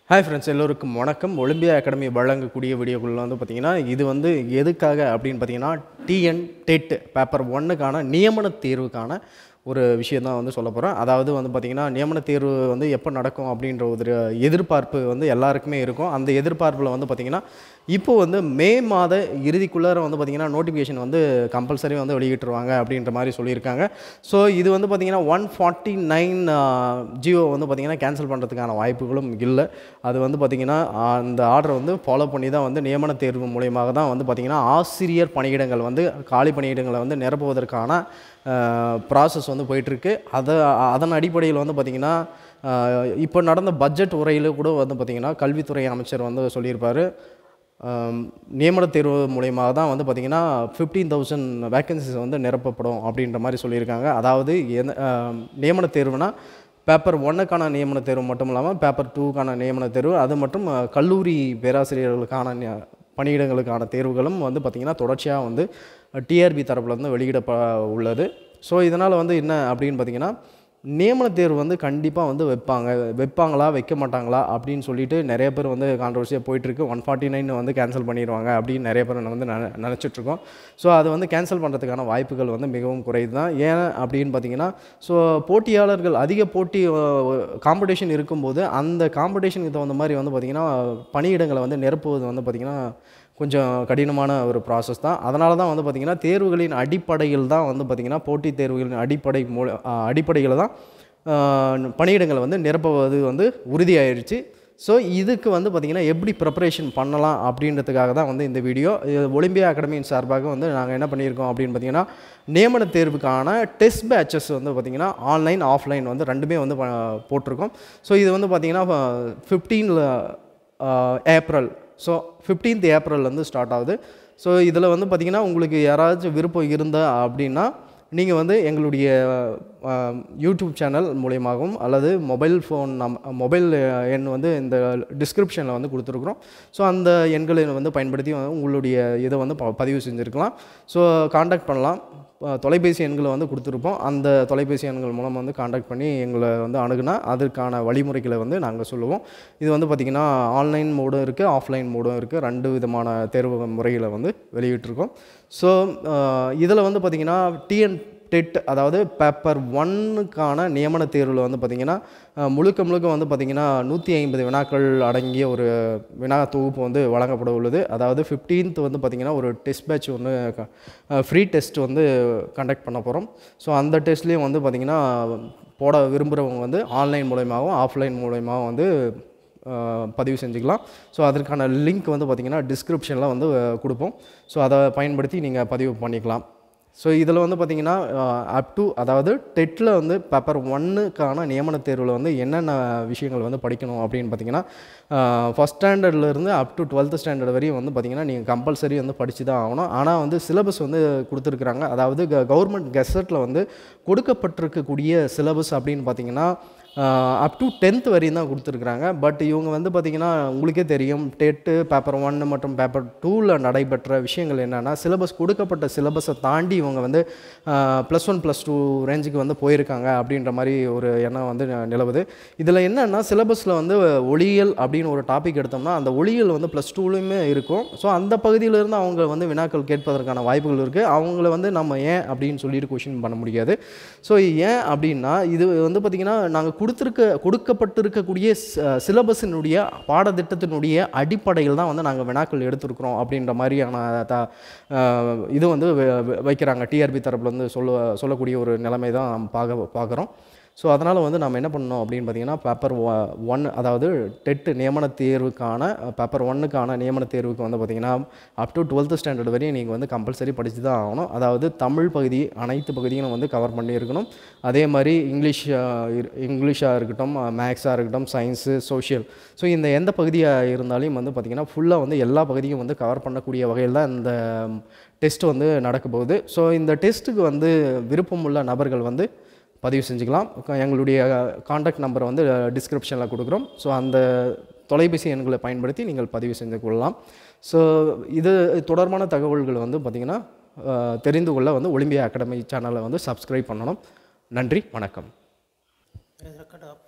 hi friends எல்லோருக்கும் வணக்கம் Olympia academy வழங்கக்கூடிய வீடியோக்குள்ள வந்து பார்த்தீங்கன்னா இது வந்து எதுக்காக அப்படின்னு பார்த்தீங்கன்னா டிஎன் டெட் பேப்பர் ஒன்னுக்கான நியமன தேர்வுக்கான ஒரு விஷயம் தான் வந்து சொல்ல போகிறேன் அதாவது வந்து பார்த்திங்கன்னா நியமன தேர்வு வந்து எப்போ நடக்கும் அப்படின்ற ஒரு எதிர்பார்ப்பு வந்து எல்லாருக்குமே இருக்கும் அந்த எதிர்பார்ப்பில் வந்து பார்த்திங்கன்னா இப்போ வந்து மே மாத இறுதிக்குள்ளார வந்து பார்த்திங்கன்னா நோட்டிஃபிகேஷன் வந்து கம்பல்சரி வந்து வெளியிட்டுருவாங்க அப்படின்ற மாதிரி சொல்லியிருக்காங்க ஸோ இது வந்து பார்த்திங்கன்னா ஒன் ஃபார்ட்டி நைன் ஜியோ வந்து பார்த்திங்கன்னா கேன்சல் பண்ணுறதுக்கான வாய்ப்புகளும் இல்லை அது வந்து பார்த்திங்கன்னா அந்த ஆர்டரை வந்து ஃபாலோ பண்ணி தான் வந்து நியமன தேர்வு மூலியமாக தான் வந்து பார்த்திங்கன்னா ஆசிரியர் பணியிடங்கள் வந்து காலி பணியிடங்களை வந்து நிரப்புவதற்கான ப்ராசஸ் வந்து போயிட்டுருக்கு அதை அதன் அடிப்படையில் வந்து பார்த்திங்கன்னா இப்போ நடந்த பட்ஜெட் உரையில் கூட வந்து பார்த்திங்கன்னா கல்வித்துறை அமைச்சர் வந்து சொல்லியிருப்பார் ஆம், நியமன தேர்வு மூலயமாக தான் வந்து பார்த்திங்கன்னா ஃபிஃப்டீன் தௌசண்ட் வேக்கன்சிஸ் வந்து நிரப்பப்படும் அப்படின்ற மாதிரி சொல்லியிருக்காங்க அதாவது எந்த ஆம், நியமன தேர்வுனா பேப்பர் ஒன்னுக்கான நியமன தேர்வு மட்டும் இல்லாமல் பேப்பர் டூக்கான நியமன தேர்வு அது மற்றும் அஹ், கல்லூரி பேராசிரியர்களுக்கான நி- பணியிடங்களுக்கான தேர்வுகளும் வந்து பார்த்திங்கன்னா தொடர்ச்சியாக வந்து டிஆர்பி தரப்புலேருந்து வெளியிடப்ப உள்ளது ஸோ இதனால் வந்து என்ன அப்படின்னு பார்த்திங்கன்னா நியமன தேர்வு வந்து கண்டிப்பாக வந்து வைப்பாங்க வைப்பாங்களா வைக்க மாட்டாங்களா அப்படின்னு சொல்லிட்டு நிறைய பேர் வந்து கான்ட்ரவர்சியாக போயிட்டுருக்கு ஒன் ஃபார்ட்டி நைன் வந்து கேன்சல் பண்ணிடுவாங்க அப்படின்னு நிறைய பேர் வந்து நின நினச்சிட்ருக்கோம் ஸோ அதை வந்து கேன்சல் பண்ணுறதுக்கான வாய்ப்புகள் வந்து மிகவும் குறைவு தான் ஏன் அப்படின்னு பார்த்தீங்கன்னா ஸோ போட்டியாளர்கள் அதிக போட்டி காம்படிஷன் இருக்கும்போது அந்த காம்படிஷனுக்கு தகுந்த மாதிரி வந்து பார்த்திங்கன்னா பணியிடங்களை வந்து நிரப்புவது வந்து பார்த்திங்கன்னா கொஞ்சம் கடினமான ஒரு ப்ராசஸ் தான் அதனால தான் வந்து பார்த்திங்கன்னா தேர்வுகளின் அடிப்படையில் தான் வந்து பார்த்திங்கன்னா போட்டித் தேர்வுகளின் அடிப்படை மூல அடிப்படையில் தான் ஆஹ், பணியிடங்களை வந்து நிரப்புவது வந்து உறுதியாயிருச்சு ஸோ இதுக்கு வந்து பார்த்திங்கன்னா எப்படி ப்ரிப்பரேஷன் பண்ணலாம் அப்படின்றதுக்காக தான் வந்து இந்த வீடியோ இது ஒலிம்பியா அகாடமியின் சார்பாக வந்து நாங்கள் என்ன பண்ணியிருக்கோம் அப்படின்னு பார்த்தீங்கன்னா நியமன தேர்வுக்கான டெஸ்ட் பேட்சஸ் வந்து பார்த்திங்கன்னா ஆன்லைன் ஆஃப்லைன் வந்து ரெண்டுமே வந்து ப- போட்டிருக்கோம் ஸோ இது வந்து பார்த்திங்கன்னா ஃபிஃப்டீனில் ஏப்ரல் ஸோ ஃபிஃப்டீன்த் ஏப்ரல்லேருந்து ஸ்டார்ட் ஆகுது ஸோ இதில் வந்து பார்த்திங்கன்னா உங்களுக்கு யாராச்சும் விருப்பம் இருந்தா அப்படின்னா நீங்கள் வந்து எங்களுடைய அஹ், யூடியூப் சேனல் மூலியமாகவும் அல்லது மொபைல் ஃபோன் நம் மொபைல் எண் வந்து இந்த டிஸ்கிரிப்ஷனில் வந்து கொடுத்துருக்குறோம் ஸோ அந்த எண்களை வந்து பயன்படுத்தி வந்து உங்களுடைய இதை வந்து ப- பதிவு செஞ்சுருக்கலாம் ஸோ காண்டாக்ட் பண்ணலாம் அஹ், தொலைபேசி எண்களை வந்து கொடுத்துருப்போம் அந்த தொலைபேசி எண்கள் மூலம் வந்து காண்டாக்ட் பண்ணி எங்களை வந்து அணுகுனா அதற்கான வழிமுறைகளை வந்து நாங்கள் சொல்லுவோம் இது வந்து பார்த்திங்கன்னா ஆன்லைன் மோடும் இருக்குது ஆஃப்லைன் மோடும் இருக்குது ரெண்டு விதமான தேர்வு முறைகளை வந்து வெளியிட்டிருக்கோம் ஸோ இதில் வந்து பார்த்திங்கன்னா டிஎன் டெட் அதாவது பேப்பர் ஒன்னுக்கான நியமன தேர்வில் வந்து பார்த்திங்கன்னா அஹ், முழுக்க முழுக்க வந்து பார்த்திங்கன்னா நூற்றி ஐம்பது வினாக்கள் அடங்கிய ஒரு வினா தொகுப்பு வந்து வழங்கப்பட உள்ளது அதாவது 15th வந்து பார்த்திங்கன்னா ஒரு டெஸ்ட் பேட்ச் ஒன்று ஃப்ரீ டெஸ்ட் வந்து கண்டக்ட் பண்ண போகிறோம் ஸோ அந்த டெஸ்ட்லேயும் வந்து பார்த்திங்கன்னா போட விரும்புகிறவங்க வந்து ஆன்லைன் மூலயமாகவும் ஆஃப்லைன் மூலயமாவும் வந்து அஹ், பதிவு செஞ்சுக்கலாம் ஸோ அதற்கான லிங்க் வந்து பார்த்திங்கன்னா டிஸ்கிரிப்ஷனில் வந்து அஹ், கொடுப்போம் ஸோ அதை பயன்படுத்தி நீங்கள் பதிவு பண்ணிக்கலாம் ஸோ இதில் வந்து பார்த்திங்கன்னா அப் டு அதாவது டெட்டில் வந்து பேப்பர் ஒன்னுக்கான நியமன தேர்வில் வந்து என்னென்ன விஷயங்கள் வந்து படிக்கணும் அப்படின்னு பார்த்தீங்கன்னா ஃபஸ்ட் ஸ்டாண்டர்ட்லேருந்து அப் டு டுவெல்த் ஸ்டாண்டர்ட் வரையும் வந்து பார்த்திங்கன்னா நீங்கள் கம்பல்சரி வந்து படித்து தான் ஆகணும் ஆனால் வந்து சிலபஸ் வந்து கொடுத்துருக்குறாங்க அதாவது கவர்மெண்ட் கெசட்டில் வந்து கொடுக்கப்பட்டிருக்கக்கூடிய சிலபஸ் அப்படின்னு பார்த்தீங்கன்னா அப் டு டென்த் வரையும் தான் கொடுத்துருக்குறாங்க பட் இவங்க வந்து பார்த்திங்கன்னா உங்களுக்கே தெரியும் டெட்டு பேப்பர் ஒன்று மற்றும் பேப்பர் டூவில் நடைபெற்ற விஷயங்கள் என்னென்னா சிலபஸ் கொடுக்கப்பட்ட சிலபஸை தாண்டி இவங்க வந்து ப்ளஸ் ஒன் ப்ளஸ் டூ ரேஞ்சுக்கு வந்து போயிருக்காங்க அப்படின்ற மாதிரி ஒரு எண்ணம் வந்து ந- நிலவுது இதில் என்னென்னா சிலபஸில் வந்து ஒளியியல் அப்படின்னு ஒரு டாபிக் எடுத்தோம்னா அந்த ஒளியியல் வந்து ப்ளஸ் டூலையுமே இருக்கும் ஸோ அந்த பகுதியிலேருந்து அவங்க வந்து வினாக்கள் கேட்பதற்கான வாய்ப்புகள் இருக்குது அவங்கள வந்து நம்ம ஏன் அப்படின்னு சொல்லிட்டு கொஷின் பண்ண முடியாது ஸோ ஏன் அப்படின்னா இது வந்து பார்த்திங்கன்னா நாங்கள் கொடுத்துருக்க கொடுக்கப்பட்டிருக்கக்கூடிய சிலபஸினுடைய பாடத்திட்டத்தினுடைய அடிப்படையில் தான் வந்து நாங்கள் வினாக்கள் எடுத்திருக்கிறோம் அப்படின்ற மாதிரியான த அஹ், இது வந்து வ- வ- வைக்கிறாங்க டிஆர்பி தரப்புல இருந்து சொல்ல சொல்லக்கூடிய ஒரு நிலைமை தான் நம்ம பார்க்க பார்க்குறோம் ஸோ அதனால் வந்து நம்ம என்ன பண்ணணும் அப்படின்னு பார்த்தீங்கன்னா பேப்பர் ஒன் அதாவது டெட்டு நியமன தேர்வுக்கான பேப்பர் ஒன்னுக்கான நியமன தேர்வுக்கு வந்து பார்த்திங்கன்னா அப் டு டுவெல்த்து ஸ்டாண்டர்ட் வரையும் நீங்கள் வந்து கம்பல்சரி படித்து தான் ஆகணும் அதாவது தமிழ் பகுதி அனைத்து பகுதியும் வந்து கவர் பண்ணியிருக்கணும் அதே மாதிரி இங்கிலீஷ் அஹ், இரு- இங்கிலீஷாக இருக்கட்டும் மேக்ஸாக இருக்கட்டும் சயின்ஸு சோஷியல் ஸோ இந்த எந்த பகுதியாக இருந்தாலும் வந்து பார்த்திங்கன்னா ஃபுல்லாக வந்து எல்லா பகுதியும் வந்து கவர் பண்ணக்கூடிய வகையில் தான் இந்த டெஸ்ட் வந்து நடக்க போகுது ஸோ இந்த டெஸ்ட்டுக்கு வந்து விருப்பமுள்ள நபர்கள் வந்து பதிவு செஞ்சுக்கலாம் க- எங்களுடைய காண்டாக்ட் நம்பரை வந்து டிஸ்கிரிப்ஷனில் கொடுக்குறோம் ஸோ அந்த தொலைபேசி எண்களை பயன்படுத்தி நீங்கள் பதிவு செஞ்சு கொள்ளலாம் ஸோ இது தொடர்பான தகவல்கள் வந்து பார்த்திங்கன்னா அஹ், தெரிந்து கொள்ள வந்து ஒலிம்பியா அகாடமி சேனலை வந்து சப்ஸ்கிரைப் பண்ணணும் நன்றி வணக்கம் record of